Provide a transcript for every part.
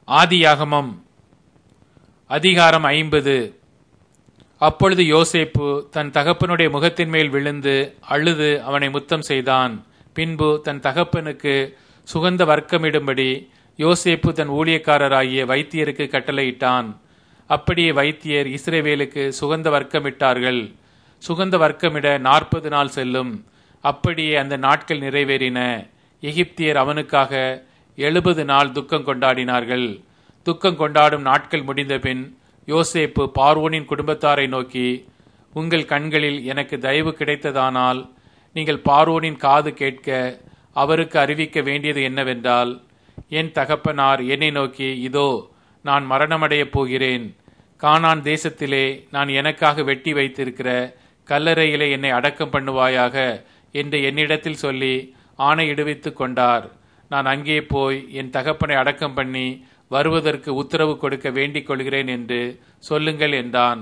ஆதியாகமம் அதிகாரம் ஐம்பது அப்பொழுது யோசேப்பு தன் தகப்பனுடைய முகத்தின் மேல் விழுந்து அழுது அவனை முத்தம் செய்தான் பின்பு தன் தகப்பனுக்கு சுகந்த வர்க்கமிடும்படி யோசேப்பு தன் ஊழியக்காரராகிய வைத்தியருக்கு கட்டளையிட்டான் அப்படியே வைத்தியர் இஸ்ரேவேலுக்கு சுகந்த வர்க்கமிட்டார்கள் சுகந்த வர்க்கமிட நாற்பது நாள் செல்லும் அப்படியே அந்த நாட்கள் நிறைவேறின எகிப்தியர் அவனுக்காக எழுபது நாள் துக்கம் கொண்டாடினார்கள் துக்கம் கொண்டாடும் நாட்கள் முடிந்தபின் யோசேப்பு பார்வோனின் குடும்பத்தாரை நோக்கி உங்கள் கண்களில் எனக்கு தயவு கிடைத்ததானால் நீங்கள் பார்வோனின் காது கேட்க அவருக்கு அறிவிக்க வேண்டியது என்னவென்றால் என் தகப்பனார் என்னை நோக்கி இதோ நான் மரணமடையப் போகிறேன் கானான் தேசத்திலே நான் எனக்காக வெட்டி வைத்திருக்கிற கல்லறையிலே என்னை அடக்கம் பண்ணுவாயாக என்று என்னிடத்தில் சொல்லி ஆணையிடுவித்துக் கொண்டார் நான் அங்கே போய் என் தகப்பனை அடக்கம் பண்ணி வருவதற்கு உத்தரவு கொடுக்க வேண்டிக் கொள்கிறேன் என்று சொல்லுங்கள் என்றான்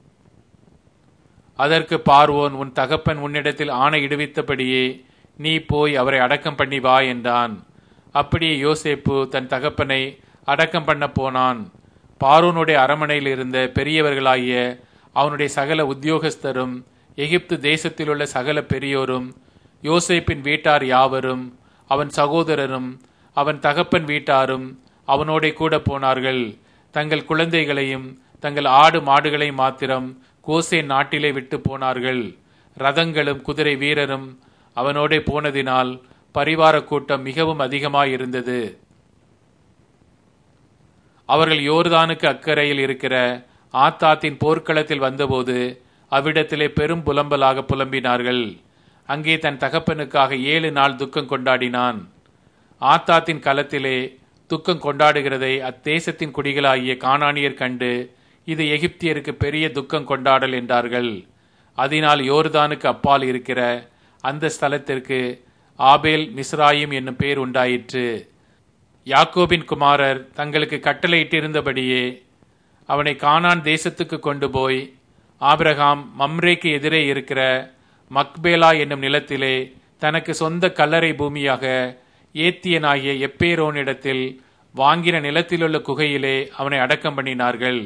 அதற்கு பார்வோன் உன் தகப்பன் உன்னிடத்தில் ஆணையிடுவித்தபடியே நீ போய் அவரை அடக்கம் பண்ணி வா என்றான் அப்படியே யோசேப்பு தன் தகப்பனை அடக்கம் பண்ண போனான் பார்வோனுடைய அரமனையில் இருந்த பெரியவர்களாகிய அவனுடைய சகல உத்தியோகஸ்தரும் எகிப்து தேசத்திலுள்ள சகல பெரியோரும் யோசேப்பின் வீட்டார் யாவரும் அவன் சகோதரரும் அவன் தகப்பன் வீட்டாரும் அவனோட கூட போனார்கள் தங்கள் குழந்தைகளையும் தங்கள் ஆடு மாடுகளை மாத்திரம் கோசே நாட்டிலே விட்டு போனார்கள் ரதங்களும் குதிரை வீரரும் அவனோட போனதினால் பரிவார கூட்டம் மிகவும் அதிகமாயிருந்தது அவர்கள் யோர்தானுக்கு அக்கறையில் இருக்கிற ஆத்தாத்தின் போர்க்களத்தில் வந்தபோது அவ்விடத்திலே பெரும் புலம்பலாக புலம்பினார்கள் அங்கே தன் தகப்பனுக்காக ஏழு நாள் துக்கம் கொண்டாடினான் ஆத்தாத்தின் களத்திலே துக்கம் கொண்டாடுகிறதை அத்தேசத்தின் குடிகளாகிய காணானியர் கண்டு இது எகிப்தியருக்கு பெரிய துக்கம் கொண்டாடல் என்றார்கள் அதனால் யோர்தானுக்கு அப்பால் இருக்கிற அந்த ஸ்தலத்திற்கு ஆபேல் மிஸ்ராயிம் என்னும் பேர் உண்டாயிற்று யாக்கோபின் குமாரர் தங்களுக்கு கட்டளையிட்டிருந்தபடியே அவனை கானான் தேசத்துக்கு கொண்டு போய் ஆபிரகாம் மம்ரேக்கு எதிரே இருக்கிற மக்பேலா என்னும் நிலத்திலே தனக்கு சொந்த கல்லறை பூமியாக ஏத்தியனாகிய எப்பேரோனிடத்தில் வாங்கின நிலத்திலுள்ள குகையிலே அவனை அடக்கம் பண்ணினார்கள்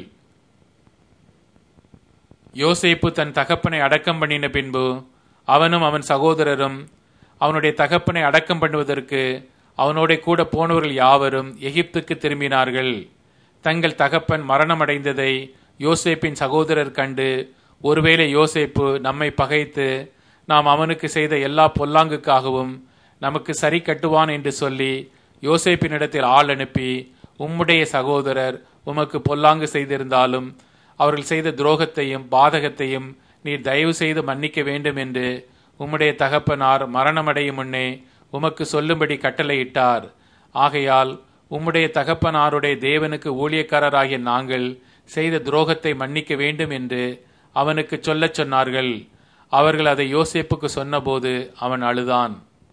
யோசேப்பு தன் தகப்பனை அடக்கம் பண்ணின பின்பு அவனும் அவன் சகோதரரும் அவனுடைய தகப்பனை அடக்கம் பண்ணுவதற்கு அவனோட கூட போனவர்கள் யாவரும் எகிப்துக்கு திரும்பினார்கள் தங்கள் தகப்பன் மரணமடைந்ததை யோசேப்பின் சகோதரர் கண்டு ஒருவேளை யோசேப்பு நம்மை பகைத்து நாம் அவனுக்கு செய்த எல்லா பொல்லாங்குக்காகவும் நமக்கு சரி கட்டுவான் என்று சொல்லி யோசேப்பினிடத்தில் ஆள் அனுப்பி உம்முடைய சகோதரர் உமக்கு பொல்லாங்கு செய்திருந்தாலும் அவர்கள் செய்த துரோகத்தையும் பாதகத்தையும் நீர் தயவு செய்து மன்னிக்க வேண்டும் என்று உம்முடைய தகப்பனார் மரணமடையும் முன்னே உமக்கு சொல்லும்படி கட்டளையிட்டார் ஆகையால் உம்முடைய தகப்பனாருடைய தேவனுக்கு ஊழியக்காரராகிய நாங்கள் செய்த துரோகத்தை மன்னிக்க வேண்டும் என்று அவனுக்கு சொல்லச் சொன்னார்கள் அவர்கள் அதை யோசேப்புக்கு சொன்னபோது அவன் அழுதான்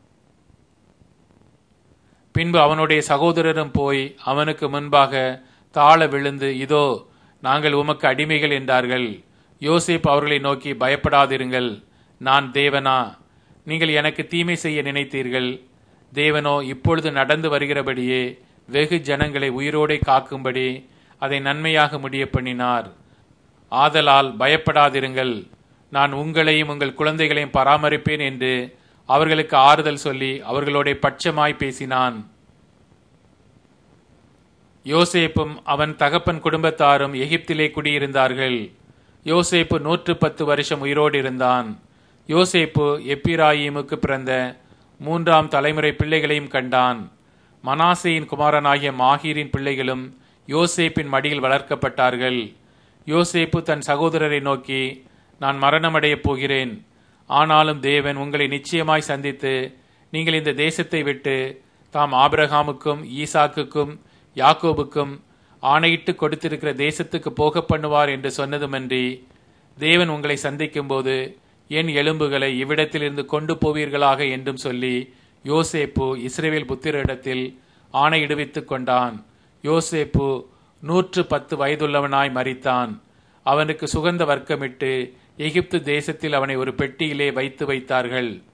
பின்பு அவனுடைய சகோதரரும் போய் அவனுக்கு முன்பாக தாழ விழுந்து இதோ நாங்கள் உமக்கு அடிமைகள் என்றார்கள் யோசேப் அவர்களை நோக்கி பயப்படாதிருங்கள் நான் தேவனா நீங்கள் எனக்கு தீமை செய்ய நினைத்தீர்கள் தேவனோ இப்பொழுது நடந்து வருகிறபடியே வெகு ஜனங்களை உயிரோடே காக்கும்படி அதை நன்மையாக முடிய பண்ணினார் ஆதலால் பயப்படாதிருங்கள் நான் உங்களையும் உங்கள் குழந்தைகளையும் பராமரிப்பேன் என்று அவர்களுக்கு ஆறுதல் சொல்லி அவர்களோட பட்சமாய் பேசினான் யோசேப்பும் அவன் தகப்பன் குடும்பத்தாரும் எகிப்திலே குடியிருந்தார்கள் யோசேப்பு நூற்று பத்து வருஷம் உயிரோடு இருந்தான் யோசேப்பு எப்பிராயிமுக்கு பிறந்த மூன்றாம் தலைமுறை பிள்ளைகளையும் கண்டான் மனாசையின் குமாரனாகிய மாஹீரின் பிள்ளைகளும் யோசேப்பின் மடியில் வளர்க்கப்பட்டார்கள் யோசேப்பு தன் சகோதரரை நோக்கி நான் மரணமடையப் போகிறேன் ஆனாலும் தேவன் உங்களை நிச்சயமாய் சந்தித்து நீங்கள் இந்த தேசத்தை விட்டு தாம் ஆபிரகாமுக்கும் ஈசாக்குக்கும் யாக்கோபுக்கும் ஆணையிட்டு கொடுத்திருக்கிற தேசத்துக்கு போக பண்ணுவார் என்று சொன்னதுமன்றி தேவன் உங்களை சந்திக்கும் போது என் எலும்புகளை இவ்விடத்திலிருந்து கொண்டு போவீர்களாக என்றும் சொல்லி யோசேப்பு இஸ்ரேவேல் புத்திரிடத்தில் ஆணையிடுவித்துக் கொண்டான் யோசேப்பு நூற்று பத்து வயதுள்ளவனாய் மறித்தான் அவனுக்கு சுகந்த வர்க்கமிட்டு எகிப்து தேசத்தில் அவனை ஒரு பெட்டியிலே வைத்து வைத்தார்கள்